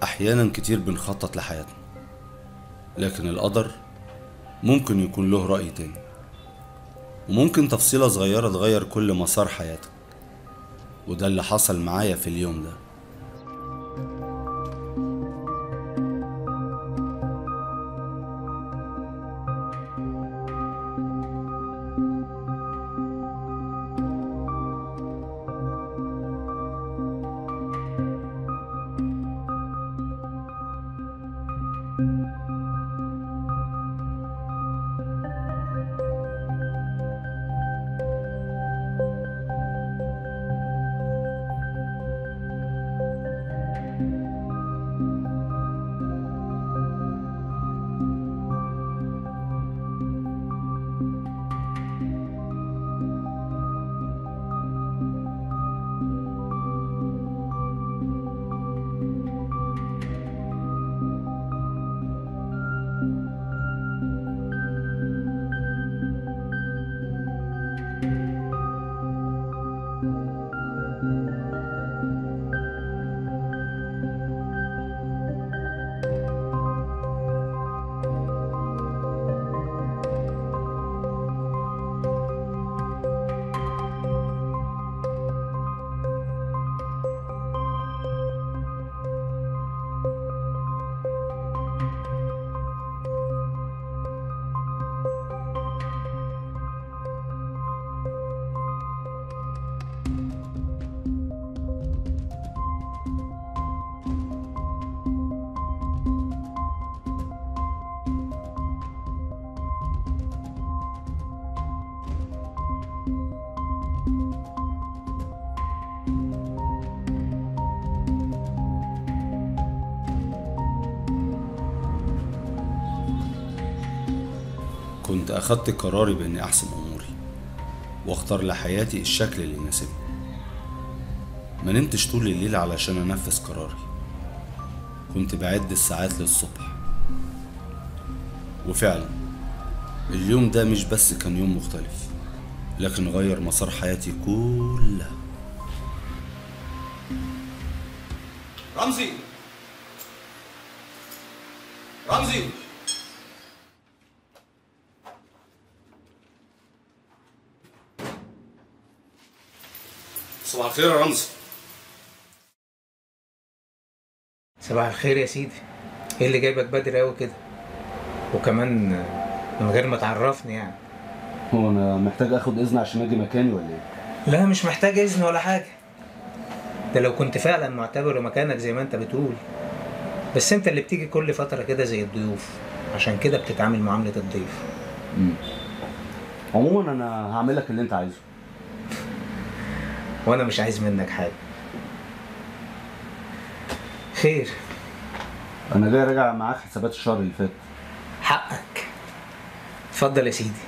أحيانا كتير بنخطط لحياتنا لكن القدر ممكن يكون له رأي تاني وممكن تفصيلة صغيرة تغير كل مسار حياتك وده اللي حصل معايا في اليوم ده كنت أخدت قراري بإني أحسم أموري وأختار لحياتي الشكل اللي يناسبني ما نمتش طول الليل علشان أنفذ قراري كنت بعد الساعات للصبح وفعلا اليوم ده مش بس كان يوم مختلف لكن غير مسار حياتي كلها رمزي رمزي صباح الخير يا رمزي صباح الخير يا سيدي ايه اللي جايبك بدري قوي كده وكمان من غير ما تعرفني يعني هو أنا محتاج آخد إذن عشان أجي مكاني ولا إيه؟ لا مش محتاج اذن ولا حاجه ده لو كنت فعلا معتبره مكانك زي ما انت بتقول بس انت اللي بتيجي كل فتره كده زي الضيوف عشان كده بتتعامل معامله الضيف عموما أنا هعمل لك اللي أنت عايزه وانا مش عايز منك حاجه خير أنا جاي راجع معاك حسابات الشهر اللي فات حقك اتفضل يا سيدي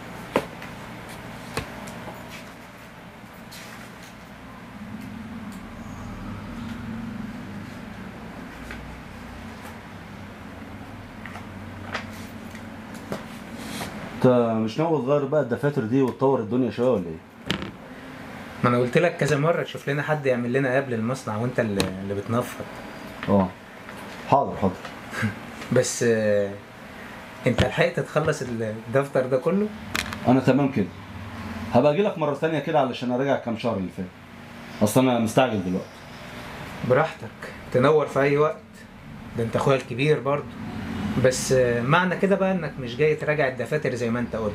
أنت مش ناوي تغير بقى الدفاتر دي وتطور الدنيا شوية ولا إيه؟ ما انا قلت لك كذا مره تشوف لنا حد يعمل لنا قبل المصنع وانت اللي, اللي بتنفض اه حاضر حاضر بس آه، انت لحقت تخلص الدفتر ده كله انا تمام كده هبقى اجي لك مره ثانيه كده علشان اراجع كام شهر اللي فات اصل انا مستعجل دلوقتي براحتك تنور في اي وقت ده انت اخويا الكبير برضه بس آه، معنى كده بقى انك مش جاي تراجع الدفاتر زي ما انت قلت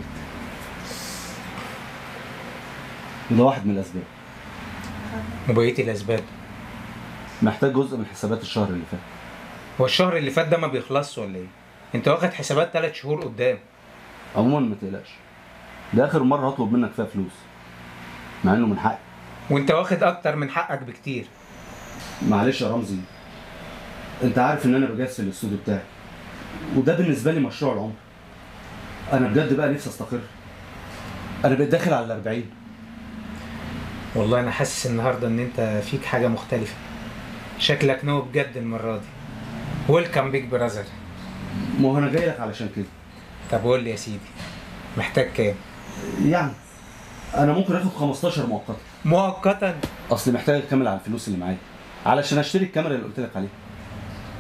وده واحد من الاسباب وبقية الاسباب محتاج جزء من حسابات الشهر اللي فات هو الشهر اللي فات ده ما بيخلصش ولا ايه انت واخد حسابات ثلاث شهور قدام عموما ما تقلقش ده اخر مره هطلب منك فيها فلوس مع انه من حقي وانت واخد اكتر من حقك بكتير معلش يا رمزي انت عارف ان انا بجهز في الاستوديو بتاعي وده بالنسبه لي مشروع العمر انا بجد بقى نفسي استقر انا بقيت داخل على الأربعين والله انا حاسس النهارده ان انت فيك حاجه مختلفه شكلك ناوي بجد المره دي ويلكم بيج براذر ما هو انا جاي لك علشان كده طب قول لي يا سيدي محتاج كام يعني انا ممكن اخد 15 مؤقتا مؤقتا اصل محتاج اكمل على الفلوس اللي معايا علشان اشتري الكاميرا اللي قلت لك عليها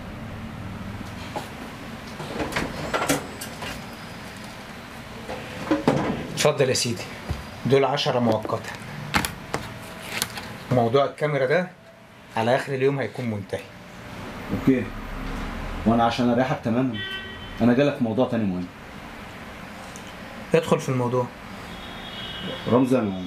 اتفضل يا سيدي دول عشرة مؤقتة موضوع الكاميرا ده على اخر اليوم هيكون منتهي اوكي وانا عشان اريحك تماما انا جالك موضوع تاني مهم ادخل في الموضوع رمزي انا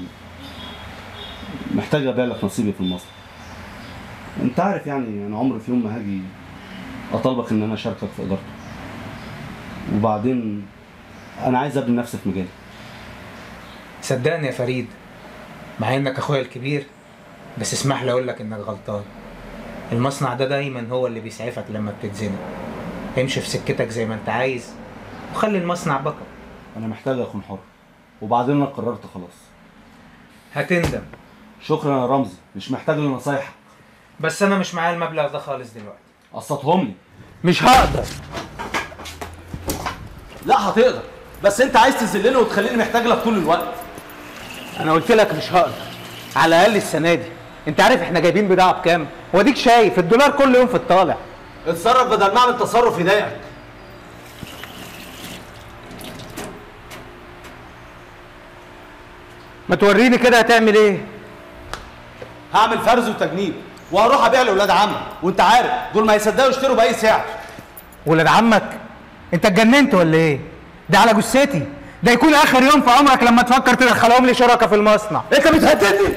محتاج ابيع لك نصيبي في المصنع انت عارف يعني انا عمري في يوم ما هاجي اطالبك ان انا اشاركك في ادارته وبعدين انا عايز ابني نفسي في مجالي صدقني يا فريد مع انك اخويا الكبير بس اسمح لي اقول لك انك غلطان المصنع ده دايما هو اللي بيسعفك لما بتتزنق امشي في سكتك زي ما انت عايز وخلي المصنع بقى انا محتاج اكون حر وبعدين انا قررت خلاص هتندم شكرا يا رمزي مش محتاج لنصايحك بس انا مش معايا المبلغ ده خالص دلوقتي قسطهم لي مش هقدر لا هتقدر بس انت عايز تذلني وتخليني محتاج لك طول الوقت انا قلت لك مش هقدر على الاقل السنه دي انت عارف احنا جايبين بضاعه بكام واديك شايف الدولار كل يوم في الطالع اتصرف بدل ما اعمل تصرف يضايقك ما توريني كده هتعمل ايه هعمل فرز وتجنيب وهروح ابيع لاولاد عمي وانت عارف دول ما يصدقوا يشتروا باي سعر ولاد عمك انت اتجننت ولا ايه ده على جثتي ده يكون اخر يوم في عمرك لما تفكر تدخلهم لي شركه في المصنع انت بتهددني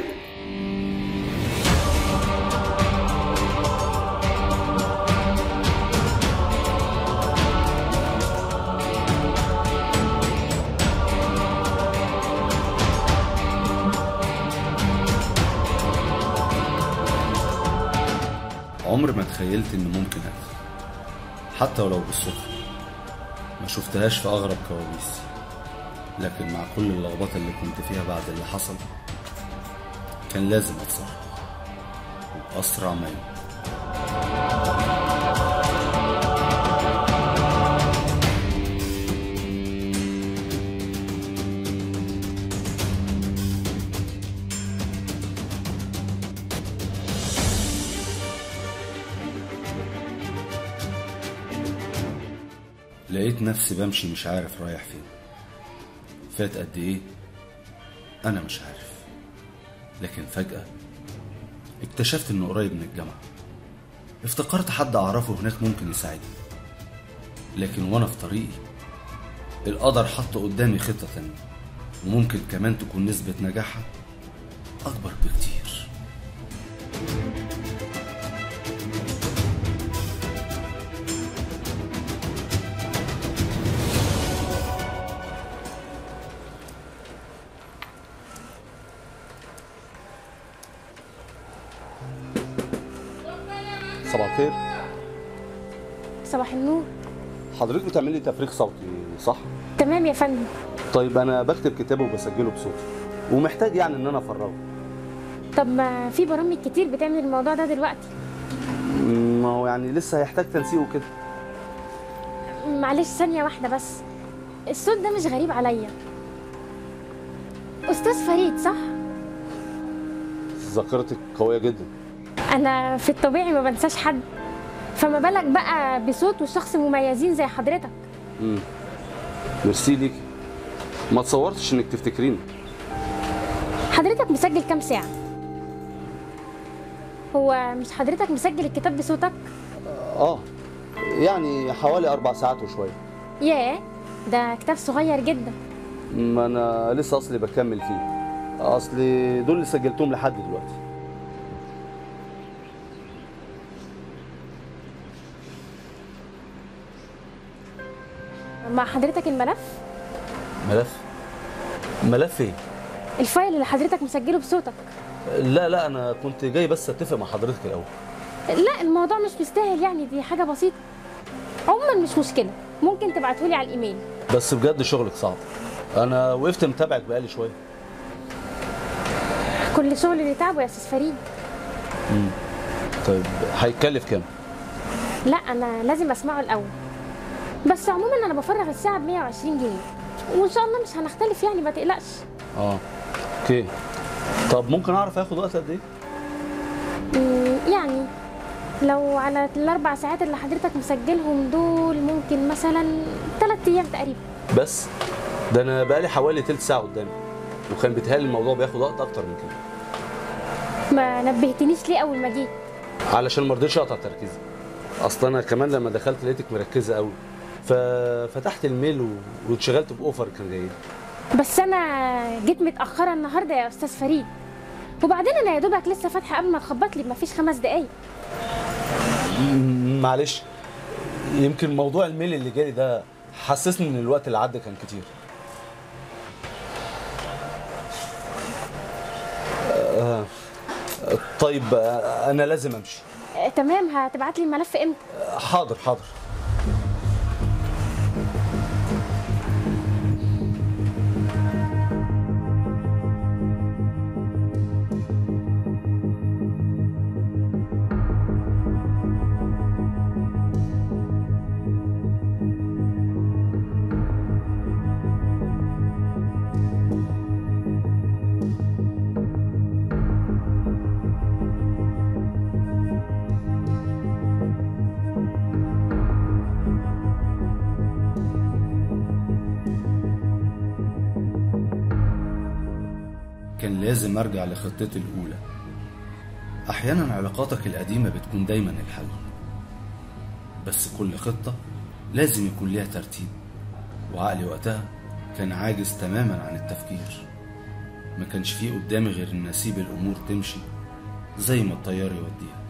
عمر ما تخيلت ان ممكن اكل حتى ولو بالصدفه ما شفتهاش في اغرب كوابيسي لكن مع كل اللخبطه اللي كنت فيها بعد اللي حصل كان لازم اتصرف واسرع ما يمكن لقيت نفسي بمشي مش عارف رايح فين فات قد ايه انا مش عارف لكن فجأة اكتشفت انه قريب من الجامعة افتكرت حد اعرفه هناك ممكن يساعدني لكن وانا في طريقي القدر حط قدامي خطة تانية وممكن كمان تكون نسبة نجاحها أكبر بكتير صباح الخير صباح النور حضرتك بتعملي تفريغ صوتي صح؟ تمام يا فندم طيب انا بكتب كتاب وبسجله بصوتي ومحتاج يعني ان انا افرغه طب ما في برامج كتير بتعمل الموضوع ده دلوقتي ما هو يعني لسه هيحتاج تنسيق وكده معلش ثانية واحدة بس الصوت ده مش غريب عليا أستاذ فريد صح؟ ذاكرتك قويه جدا أنا في الطبيعي ما بنساش حد فما بالك بقى بصوت وشخص مميزين زي حضرتك امم ميرسي ليكي ما تصورتش انك تفتكريني حضرتك مسجل كام ساعة؟ هو مش حضرتك مسجل الكتاب بصوتك؟ اه يعني حوالي اربع ساعات وشويه ياه ده كتاب صغير جدا ما انا لسه اصلي بكمل فيه اصلي دول اللي سجلتهم لحد دلوقتي مع حضرتك الملف ملف ملف ايه الفايل اللي حضرتك مسجله بصوتك لا لا انا كنت جاي بس اتفق مع حضرتك الاول لا الموضوع مش مستاهل يعني دي حاجة بسيطة عموما مش مشكلة ممكن تبعتهولي على الإيميل بس بجد شغلك صعب انا وقفت متابعك بقالي شويه كل شغل اللي تعبه يا أستاذ فريد طيب هيتكلف كام لا أنا لازم أسمعه الأول بس عموما أنا بفرغ الساعة ب 120 جنيه وإن شاء الله مش هنختلف يعني ما تقلقش اه اوكي طب ممكن اعرف هياخد وقت قد ايه مم، يعني لو على الأربع ساعات اللي حضرتك مسجلهم دول ممكن مثلا ثلاث أيام تقريبا بس ده انا بقالي حوالي تلت ساعه قدامي وكان بيتهيألي الموضوع بياخد وقت اكتر من كده ما نبهتنيش ليه اول ما جيت علشان ما رضيتش اقطع تركيزي اصل انا كمان لما دخلت لقيتك مركزه قوي ففتحت الميل و... واتشغلت باوفر كان جاي لي. بس انا جيت متاخره النهارده يا استاذ فريد وبعدين انا يا دوبك لسه فاتحه قبل ما تخبط لي مفيش خمس دقايق م- معلش يمكن موضوع الميل اللي جالي ده حسسني ان الوقت اللي عدى كان كتير آه، طيب آه، انا لازم امشي آه، تمام هتبعت لي الملف امتى حاضر حاضر كان لازم ارجع لخطتي الاولى احيانا علاقاتك القديمه بتكون دايما الحل بس كل خطه لازم يكون ليها ترتيب وعقلي وقتها كان عاجز تماما عن التفكير ما كانش فيه قدامي غير ان اسيب الامور تمشي زي ما الطيار يوديها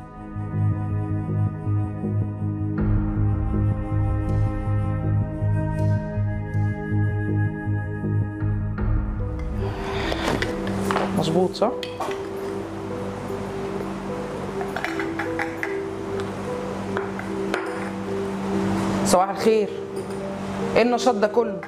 مظبوط صح؟ صباح الخير ايه النشاط ده كله؟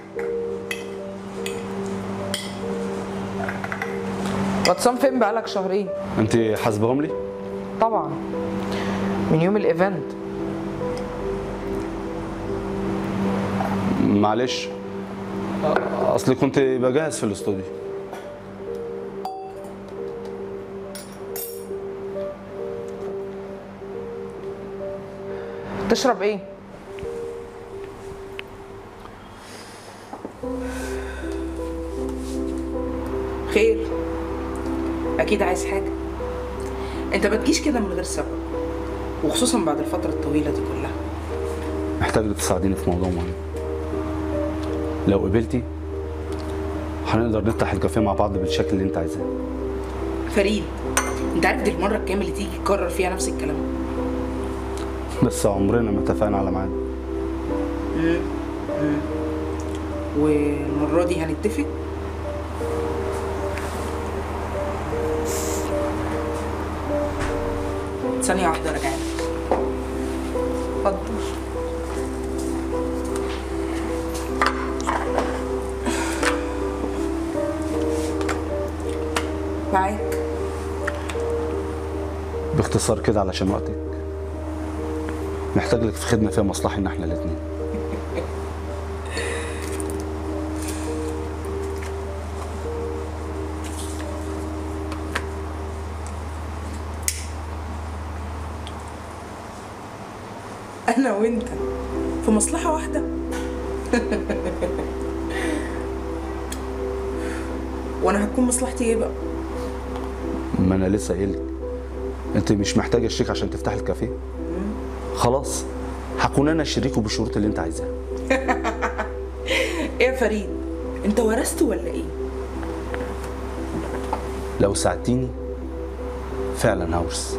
غطسان فين بقالك شهرين؟ انت حاسبهم لي طبعا من يوم الايفنت معلش اصلي كنت بجهز في الاستوديو تشرب ايه؟ خير اكيد عايز حاجه انت ما تجيش كده من غير سبب وخصوصا بعد الفتره الطويله دي كلها محتاج تساعديني في موضوع مهم لو قبلتي هنقدر نفتح الكافيه مع بعض بالشكل اللي انت عايزاه فريد انت عارف دي المره الكام اللي تيجي تكرر فيها نفس الكلام بس عمرنا ما اتفقنا على ميعاد والمره دي هنتفق ثانيه واحده راجع لك اتفضل معاك باختصار كده علشان وقتك محتاج لك في خدمه فيها مصلحه ان احنا الاتنين انا وانت في مصلحه واحده وانا هتكون مصلحتي ايه بقى ما انا لسه قايلك انت مش محتاجه الشيك عشان تفتح الكافيه خلاص هكون انا شريكه بالشروط اللي انت عايزاها ايه يا فريد انت ورثت ولا ايه لو ساعدتيني فعلا هورث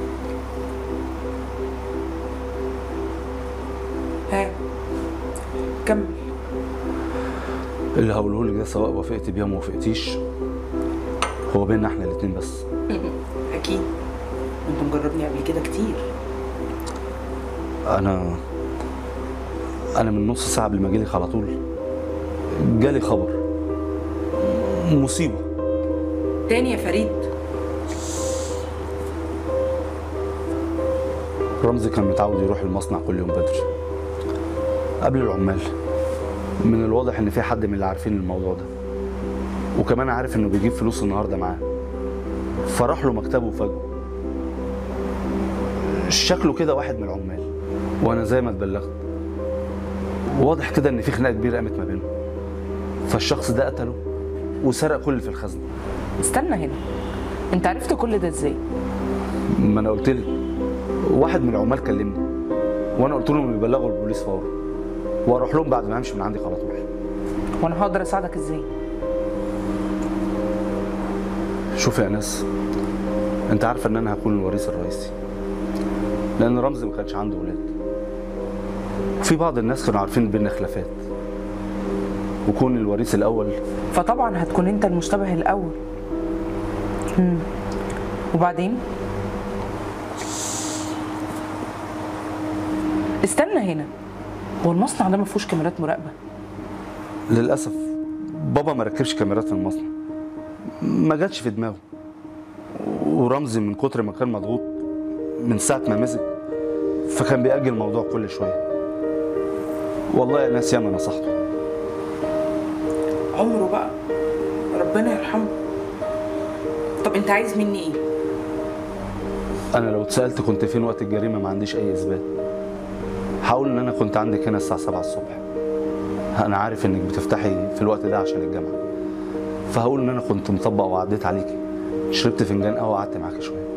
ها كمل اللي هقوله لك ده سواء وافقتي بيها ما وافقتيش هو بيننا احنا الاتنين بس اكيد انت مجربني قبل كده كتير انا انا من نص ساعه قبل ما اجيلك على طول جالي خبر مصيبه تاني يا فريد رمزي كان متعود يروح المصنع كل يوم بدري قبل العمال من الواضح ان في حد من اللي عارفين الموضوع ده وكمان عارف انه بيجيب فلوس النهارده معاه فراح له مكتبه وفاجئه شكله كده واحد من العمال وانا زي ما اتبلغت واضح كده ان في خناقه كبيره قامت ما بينهم فالشخص ده قتله وسرق كل اللي في الخزنه استنى هنا انت عرفت كل ده ازاي ما انا قلت لك واحد من العمال كلمني وانا قلت لهم يبلغوا البوليس فورا واروح لهم بعد ما امشي من عندك على طول وانا هقدر اساعدك ازاي شوف يا ناس انت عارفه ان انا هكون الوريث الرئيسي لان رمزي ما كانش عنده ولاد وفي بعض الناس كانوا عارفين بينا خلافات وكون الوريث الاول فطبعا هتكون انت المشتبه الاول مم. وبعدين استنى هنا هو المصنع ده ما فيهوش كاميرات مراقبه للاسف بابا ما ركبش كاميرات في المصنع ما جاتش في دماغه ورمزي من كتر ما كان مضغوط من ساعه ما مسك فكان بيأجل الموضوع كل شويه والله يا ناس ياما نصحته عمره بقى ربنا يرحمه طب انت عايز مني ايه انا لو اتسالت كنت فين وقت الجريمه ما عنديش اي اثبات هقول ان انا كنت عندك هنا الساعه 7 الصبح انا عارف انك بتفتحي في الوقت ده عشان الجامعه فهقول ان انا كنت مطبق وعديت عليكي شربت فنجان قهوه وقعدت معاكي شويه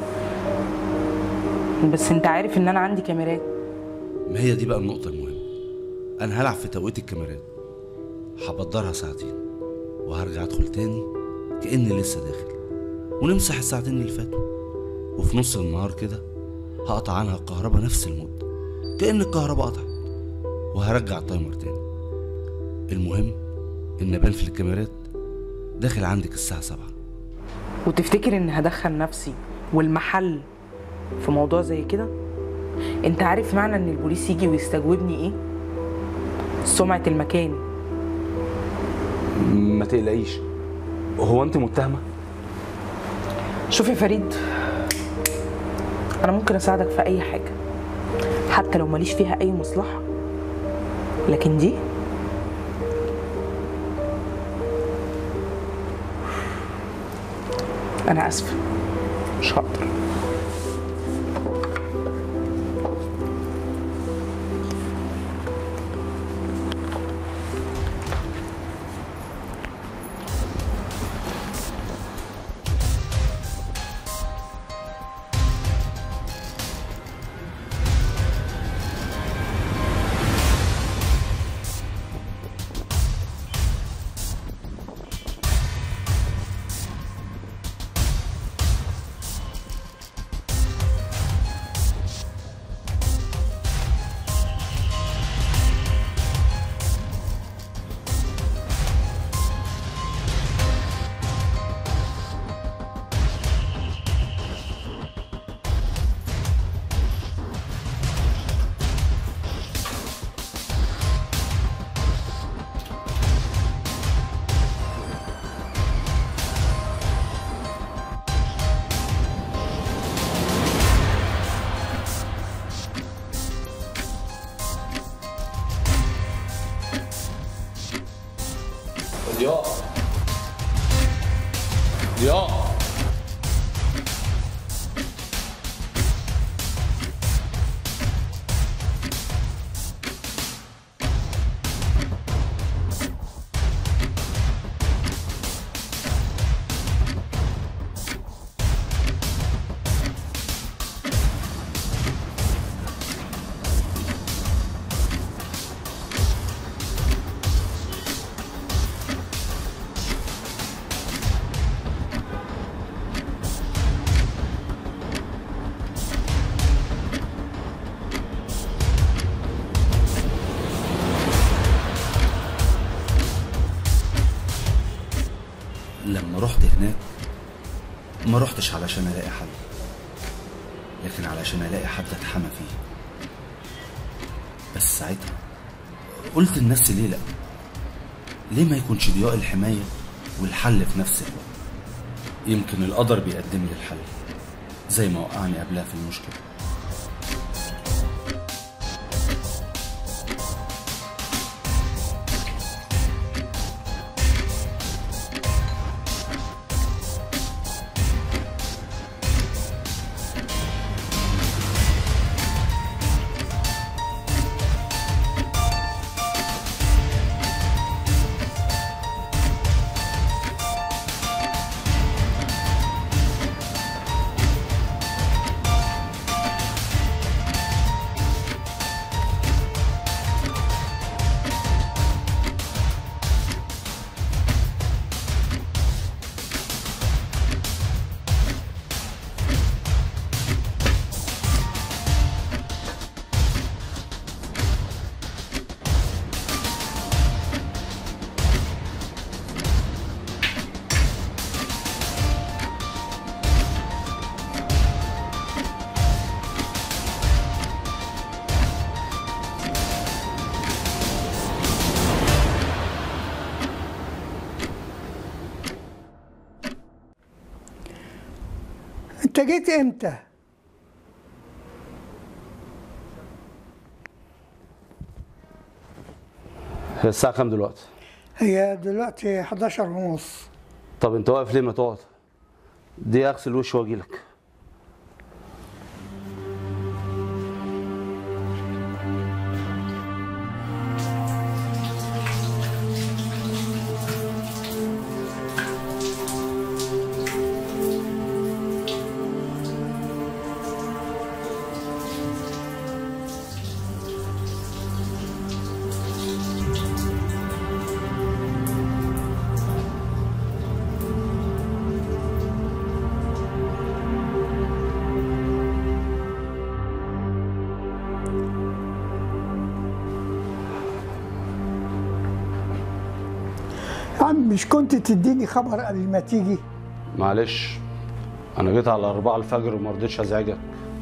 بس انت عارف ان انا عندي كاميرات ما هي دي بقى النقطة المهمة أنا هلعب في توقيت الكاميرات هبدرها ساعتين وهرجع أدخل تاني كأني لسه داخل ونمسح الساعتين اللي فاتوا وفي نص النهار كده هقطع عنها الكهرباء نفس المدة كأن الكهرباء قطعت وهرجع التايمر تاني المهم إن أبان في الكاميرات داخل عندك الساعة سبعة وتفتكر ان هدخل نفسي والمحل في موضوع زي كده انت عارف معنى ان البوليس يجي ويستجوبني ايه سمعة المكان ما تقلقيش هو انت متهمه شوف يا فريد انا ممكن اساعدك في اي حاجة حتى لو ماليش فيها اي مصلحة لكن دي انا اسفة مش هقدر ضياء ضياء لما رحت هناك ما رحتش علشان الاقي حل لكن علشان الاقي حد اتحمى فيه بس ساعتها قلت لنفسي ليه لا ليه ما يكونش ضياء الحماية والحل في نفس الوقت يمكن القدر بيقدم لي الحل زي ما وقعني قبلها في المشكلة انت جيت امتى هي الساعة كام دلوقتي؟ هي دلوقتي 11 ونص طب انت واقف ليه ما تقعد؟ دي اغسل وشي واجيلك يا عم مش كنت تديني خبر قبل ما تيجي معلش انا جيت على 4 الفجر وما رضيتش ازعجك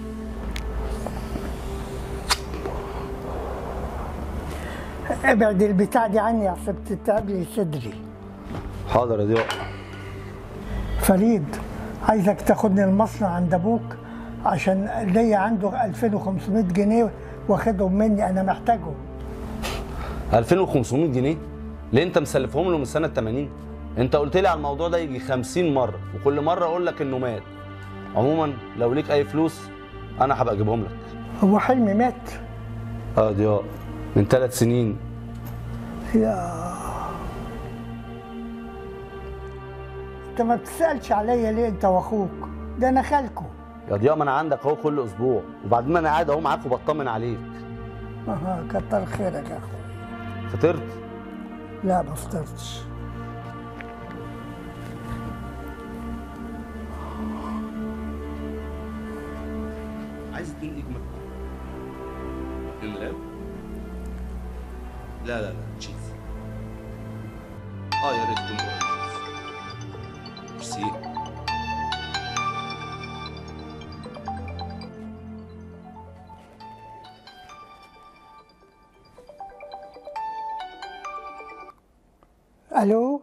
ابعد البتاع دي عني عشان بتتعب لي صدري حاضر يا ضياء فريد عايزك تاخدني المصنع عند ابوك عشان ليا عنده 2500 جنيه واخدهم مني انا محتاجهم 2500 جنيه ليه انت مسلفهم له من سنه 80 انت قلت لي على الموضوع ده يجي 50 مره وكل مره اقول لك انه مات عموما لو ليك اي فلوس انا هبقى اجيبهم لك هو حلمي مات اه ضياء من ثلاث سنين يا انت ما بتسالش عليا ليه انت واخوك ده انا خالكم يا ضياء ما انا عندك اهو كل اسبوع وبعدين ما انا قاعد اهو معاك وبطمن عليك اها كتر خيرك يا اخويا فطرت لا ما فطرتش عايز اتنين اجمل انقلاب لا لا لا تشيز اه يا ريت تكون اورنج ميرسي الو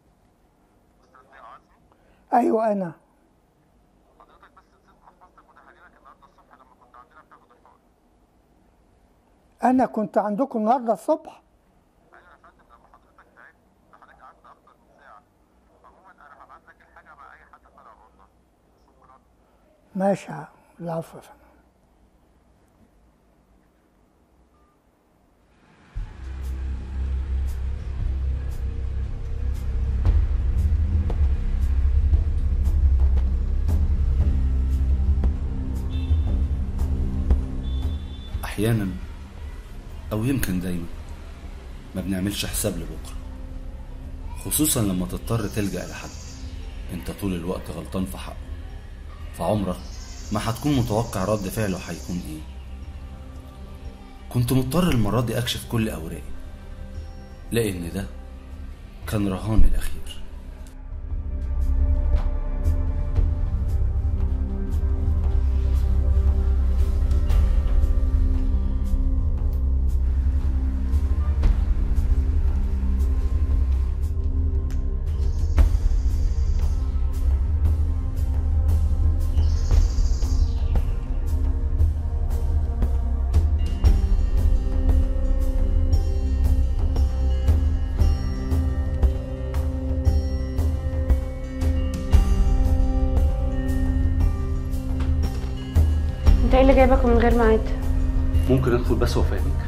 ايوه انا انا كنت عندكم النهارده الصبح ماشي يا- العفو يا فندم احيانا او يمكن دايما ما بنعملش حساب لبكره خصوصا لما تضطر تلجأ لحد انت طول الوقت غلطان في حقه فعمرك ما هتكون متوقع رد فعله هيكون ايه كنت مضطر المرة دي اكشف كل اوراقي لان ده كان رهاني الاخير انت ايه اللي جايبك من غير ميعاد ممكن ادخل بس وافهمك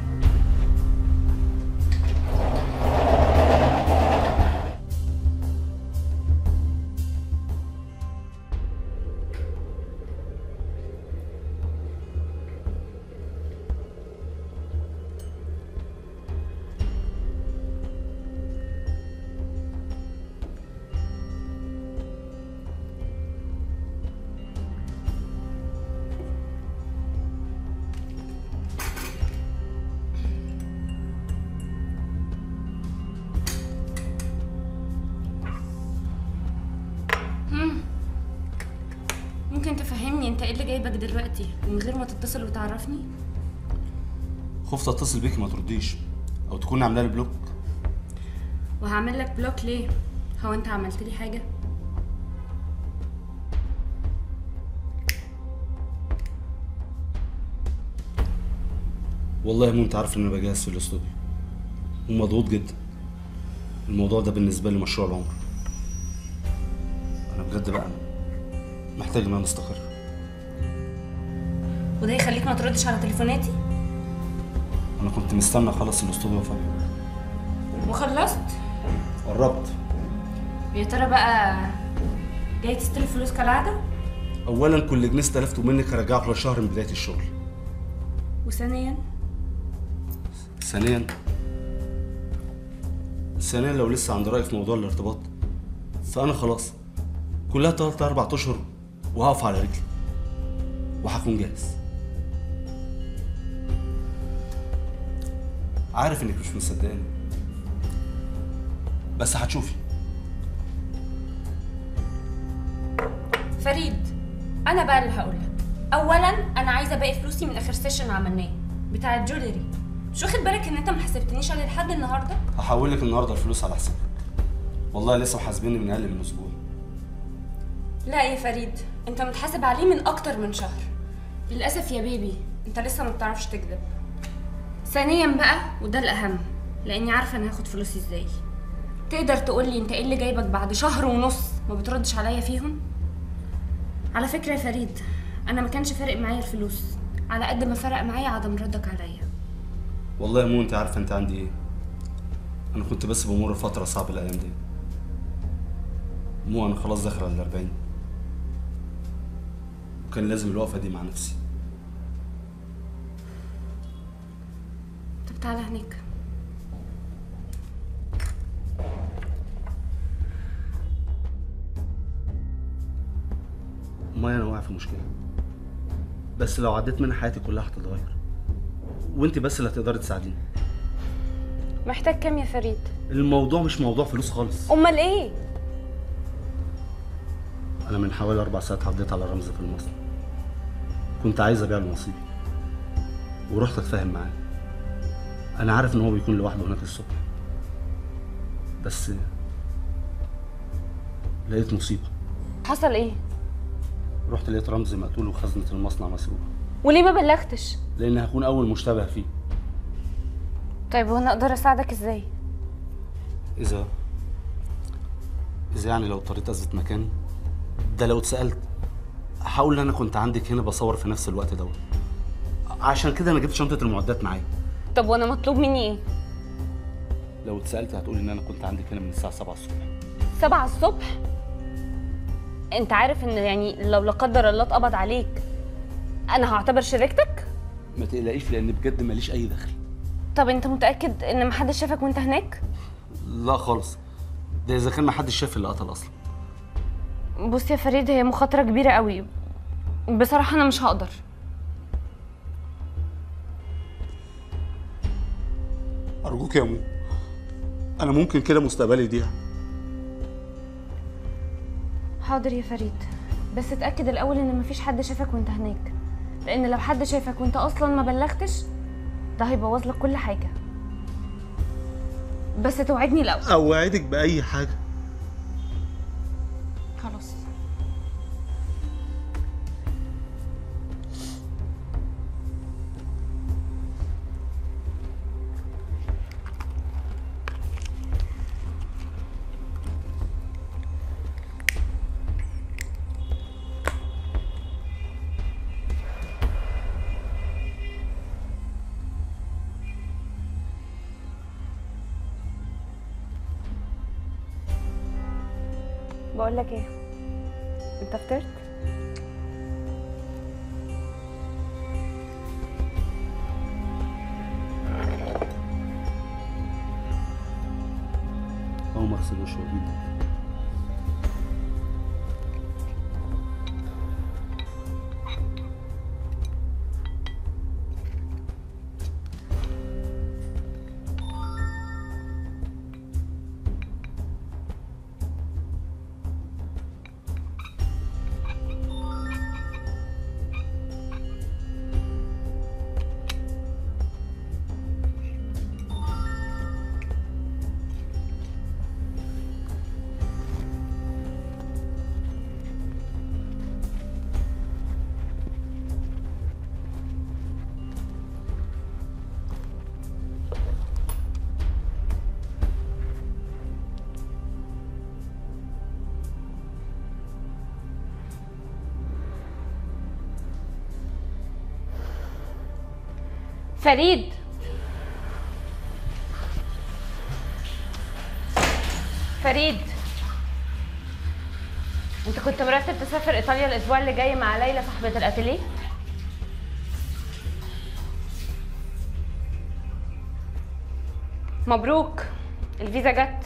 ممكن تفهمني انت ايه اللي جايبك دلوقتي ومن غير ما تتصل وتعرفني خفت اتصل بيكي ما ترديش او تكون عامله لي بلوك وهعمل لك بلوك ليه هو انت عملت لي حاجه والله يا مو انت عارف ان انا بجهز في الاستوديو ومضغوط جدا الموضوع ده بالنسبه لي مشروع العمر انا بجد بقى محتاج ان انا استقر وده يخليك ما تردش على تليفوناتي انا كنت مستنى اخلص الاستوديو فجأة وخلصت قربت يا ترى بقى جاي تستلف فلوس كالعاده اولا كل جنيه استلفته منك هرجعه خلال شهر من بدايه الشغل وثانيا ثانيا ثانيا لو لسه عند رايي في موضوع الارتباط فانا خلاص كلها تلات اربع اشهر وهقف على رجلي وهكون جاهز عارف انك مش مصدقاني بس هتشوفي فريد انا بقى اللي هقول لك اولا انا عايزه باقي فلوسي من اخر سيشن عملناه بتاع الجولري مش واخد بالك ان انت ما حسبتنيش عليه لحد النهارده هحول لك النهارده الفلوس على حسابك والله لسه محاسبيني من اقل من اسبوع لا يا فريد انت متحاسب عليه من اكتر من شهر للاسف يا بيبي انت لسه ما بتعرفش تكذب ثانيا بقى وده الاهم لاني عارفه انا هاخد فلوسي ازاي تقدر تقولي انت ايه اللي جايبك بعد شهر ونص ما بتردش عليا فيهم على فكره يا فريد انا ما كانش فارق معايا الفلوس على قد ما فرق معايا عدم ردك عليا والله يا مو انت عارفه انت عندي ايه انا كنت بس بمر فتره صعبه الايام دي مو انا خلاص داخل على الأربعين وكان لازم الوقفه دي مع نفسي طب تعالى هناك ما انا واقع في مشكله بس لو عديت منها حياتي كلها هتتغير وانت بس اللي هتقدري تساعديني محتاج كام يا فريد الموضوع مش موضوع فلوس خالص امال ايه انا من حوالي اربع ساعات عديت على رمزي في المصنع كنت عايز ابيع له نصيبي ورحت اتفاهم معاه انا عارف ان هو بيكون لوحده هناك الصبح بس لقيت مصيبه حصل ايه رحت لقيت رمزي مقتول وخزنه المصنع مسروقه وليه ما بلغتش لان هكون اول مشتبه فيه طيب وانا اقدر اساعدك ازاي اذا اذا يعني لو اضطريت اثبت مكاني ده لو اتسالت هقول ان انا كنت عندك هنا بصور في نفس الوقت دوت عشان كده انا جبت شنطه المعدات معايا طب وانا مطلوب مني ايه لو اتسالت هتقولي ان انا كنت عندك هنا من الساعه 7 الصبح سبعة الصبح انت عارف ان يعني لو لا قدر الله اتقبض عليك انا هعتبر شريكتك ما تقلقيش لان بجد ماليش اي دخل طب انت متاكد ان محدش شافك وانت هناك لا خالص ده اذا كان ما حدش شاف اللي قتل اصلا بص يا فريد هي مخاطره كبيره قوي بصراحه انا مش هقدر ارجوك يا مو انا ممكن كده مستقبلي يضيع حاضر يا فريد بس اتاكد الاول ان مفيش حد شافك وانت هناك لان لو حد شافك وانت اصلا ما بلغتش ده هيبوظ لك كل حاجه بس توعدني الاول اوعدك باي حاجه خلاص بقول لك ايه انت فطرت اقوم اغسل وشي واجيبه فريد فريد انت كنت مرتب تسافر ايطاليا الاسبوع اللي جاي مع ليلى صاحبه الاتيليه مبروك الفيزا جت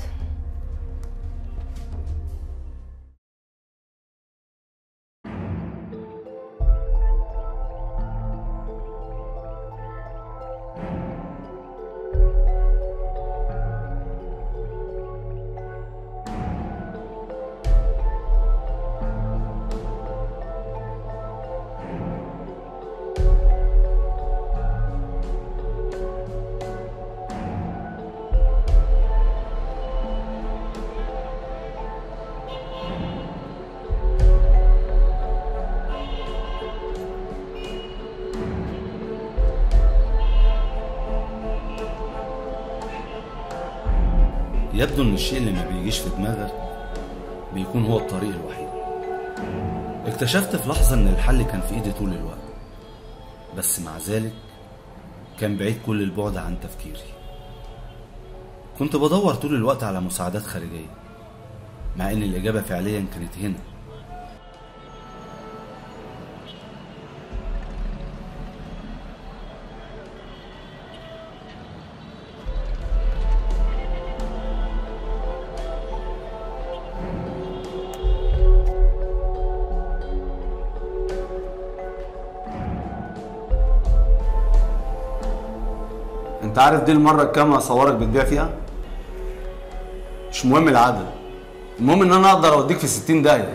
يبدو ان الشيء اللي ما بيجيش في دماغك بيكون هو الطريق الوحيد اكتشفت في لحظة ان الحل كان في ايدي طول الوقت بس مع ذلك كان بعيد كل البعد عن تفكيري كنت بدور طول الوقت على مساعدات خارجية مع ان الاجابة فعليا كانت هنا انت عارف دي المره الكام اصورك بتبيع فيها مش مهم العدد المهم ان انا اقدر اوديك في 60 داهيه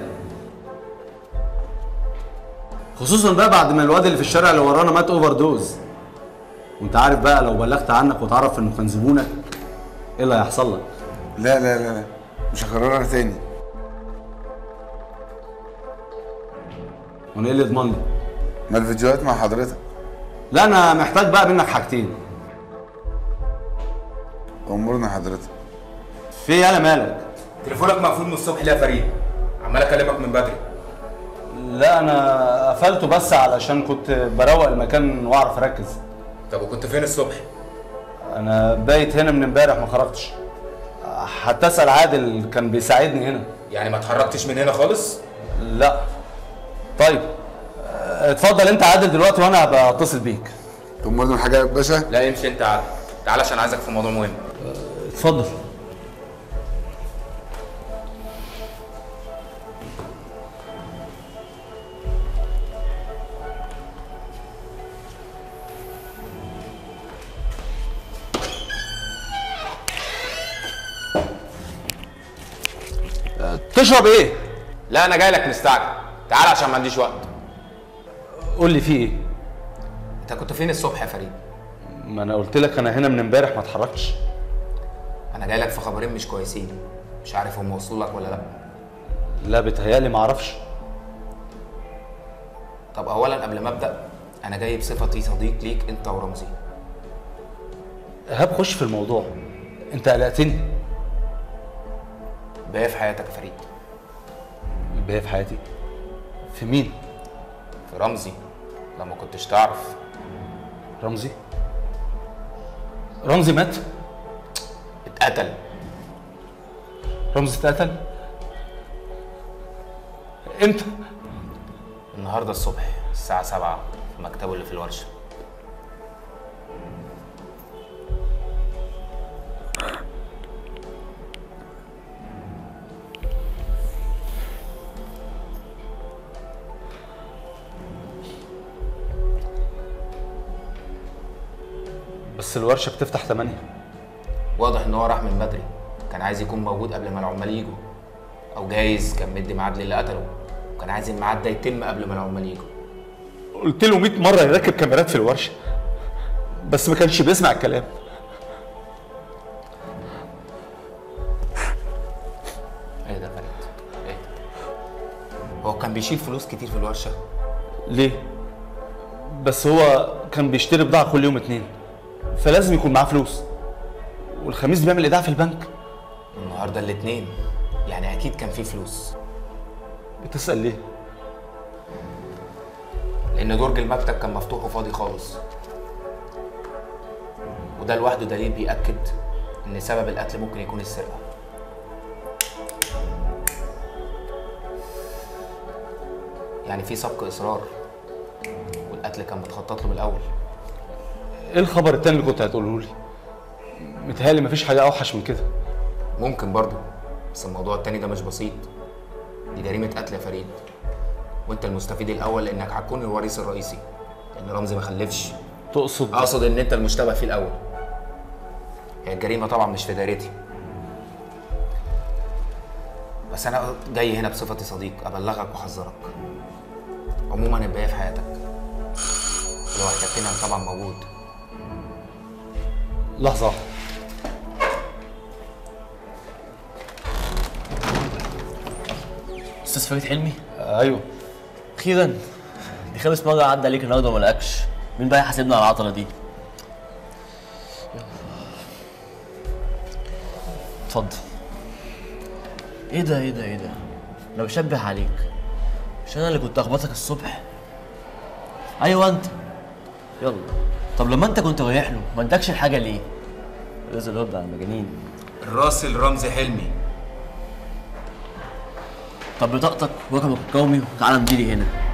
خصوصا بقى بعد ما الواد اللي في الشارع اللي ورانا مات اوفر دوز وانت عارف بقى لو بلغت عنك وتعرف انه كان زبونك ايه اللي هيحصل لك لا لا لا لا مش هكررها تاني وانا ايه اللي يضمن لي ما الفيديوهات مع حضرتك لا انا محتاج بقى منك حاجتين امورنا حضرتك في ايه يالا مالك تليفونك مقفول من الصبح ليه يا فريد عمال اكلمك من بدري لا انا قفلته بس علشان كنت بروق المكان واعرف اركز طب وكنت فين الصبح انا بايت هنا من امبارح ما خرجتش حتى اسال عادل كان بيساعدني هنا يعني ما اتحركتش من هنا خالص لا طيب اه، اتفضل انت عادل دلوقتي وانا هبقى اتصل بيك امورنا حاجه يا باشا لا امشي انت عادل تعال عشان عايزك في موضوع مهم اتفضل اه، تشرب ايه لا انا جاي لك مستعجل تعال عشان ما عنديش وقت قول لي في ايه انت كنت فين الصبح يا فريد ما انا قلت لك انا هنا من امبارح ما اتحركتش انا جاي لك في خبرين مش كويسين مش عارف هم وصلوا لك ولا لا لا بتهيالي ما اعرفش طب اولا قبل ما ابدا انا جاي بصفتي صديق ليك انت ورمزي ايهاب خش في الموضوع انت قلقتني باقي في حياتك يا فريد الباقي في حياتي في مين في رمزي لما كنتش تعرف رمزي رمزي مات اتقتل رمزي اتقتل امتى النهارده الصبح الساعة 7 في مكتبه اللي في الورشة بس الورشه بتفتح 8 واضح ان هو راح من بدري كان عايز يكون موجود قبل ما العمال يجوا او جايز كان مدي ميعاد للي قتله وكان عايز الميعاد ده يتم قبل ما العمال يجوا قلت له 100 مره يركب كاميرات في الورشه بس ما كانش بيسمع الكلام ايه ده يا فريد ايه ده؟ هو كان بيشيل فلوس كتير في الورشة ليه بس هو كان بيشتري بضاعه كل يوم اتنين فلازم يكون معاه فلوس والخميس بيعمل ايداع في البنك النهارده الاتنين يعني اكيد كان فيه فلوس بتسال ليه لان درج المكتب كان مفتوح وفاضي خالص وده لوحده دليل بيأكد ان سبب القتل ممكن يكون السرقه يعني في سبق اصرار والقتل كان متخطط له من الاول ايه الخبر التاني اللي كنت هتقوله لي متهيألي مفيش حاجه اوحش من كده ممكن برضه بس الموضوع التاني ده مش بسيط دي جريمة قتل يا فريد وانت المستفيد الاول لانك هتكون الوريث الرئيسي لان رمزي ما خلفش تقصد اقصد ان انت المشتبه فيه الاول هي الجريمة طبعا مش في دايرتي بس انا جاي هنا بصفتي صديق ابلغك واحذرك عموما الباقي في حياتك لو احتجتني انا طبعا موجود لحظه استاذ فريد حلمي ايوه اخيرا دي خامس مره عدى عليك النهارده وما لقاكش مين بقى يحاسبنا على العطله دي اتفضل ايه ده ايه ده ايه ده انا بشبه عليك مش انا اللي كنت اخبطك الصبح ايوه انت يلا طب لما انت كنت رايح له ما ادكش الحاجه ليه لازم الواد على المجانين الراسل رمزي حلمي طب بطاقتك ورقمك القومي وتعالى امضي لي هنا